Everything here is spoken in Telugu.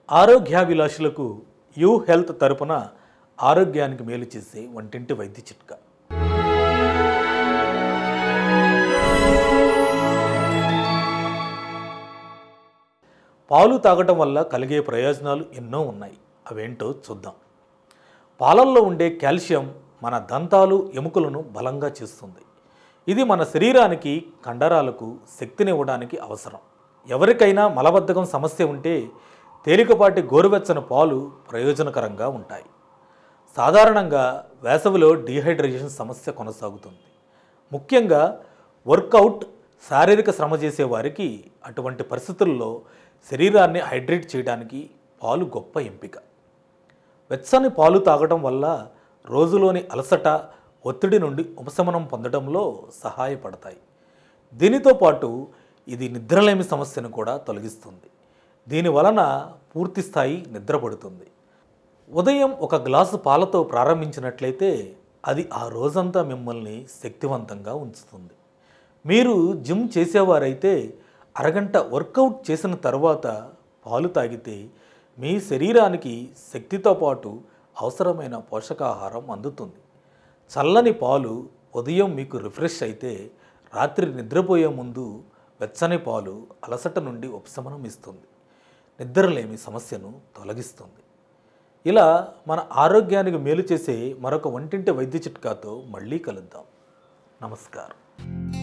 ఆరోగ్యాభిలాషులకు యూ హెల్త్ తరపున ఆరోగ్యానికి మేలు చేసే వంటింటి వైద్య చిట్కా పాలు తాగటం వల్ల కలిగే ప్రయోజనాలు ఎన్నో ఉన్నాయి అవేంటో చూద్దాం పాలల్లో ఉండే కాల్షియం మన దంతాలు ఎముకలను బలంగా చేస్తుంది ఇది మన శరీరానికి కండరాలకు శక్తినివ్వడానికి అవసరం ఎవరికైనా మలబద్ధకం సమస్య ఉంటే తేలికపాటి గోరువెచ్చని పాలు ప్రయోజనకరంగా ఉంటాయి సాధారణంగా వేసవిలో డీహైడ్రేషన్ సమస్య కొనసాగుతుంది ముఖ్యంగా వర్కౌట్ శారీరక శ్రమ చేసే వారికి అటువంటి పరిస్థితుల్లో శరీరాన్ని హైడ్రేట్ చేయడానికి పాలు గొప్ప ఎంపిక వెచ్చని పాలు తాగడం వల్ల రోజులోని అలసట ఒత్తిడి నుండి ఉపశమనం పొందడంలో సహాయపడతాయి దీనితో పాటు ఇది నిద్రలేమి సమస్యను కూడా తొలగిస్తుంది దీని వలన పూర్తి స్థాయి నిద్ర పడుతుంది ఉదయం ఒక గ్లాసు పాలతో ప్రారంభించినట్లయితే అది ఆ రోజంతా మిమ్మల్ని శక్తివంతంగా ఉంచుతుంది మీరు జిమ్ చేసేవారైతే అరగంట వర్కౌట్ చేసిన తర్వాత పాలు తాగితే మీ శరీరానికి శక్తితో పాటు అవసరమైన పోషకాహారం అందుతుంది చల్లని పాలు ఉదయం మీకు రిఫ్రెష్ అయితే రాత్రి నిద్రపోయే ముందు వెచ్చని పాలు అలసట నుండి ఉపశమనం ఇస్తుంది నిద్రలేమి సమస్యను తొలగిస్తుంది ఇలా మన ఆరోగ్యానికి మేలు చేసే మరొక వంటింటి వైద్య చిట్కాతో మళ్ళీ కలుద్దాం నమస్కారం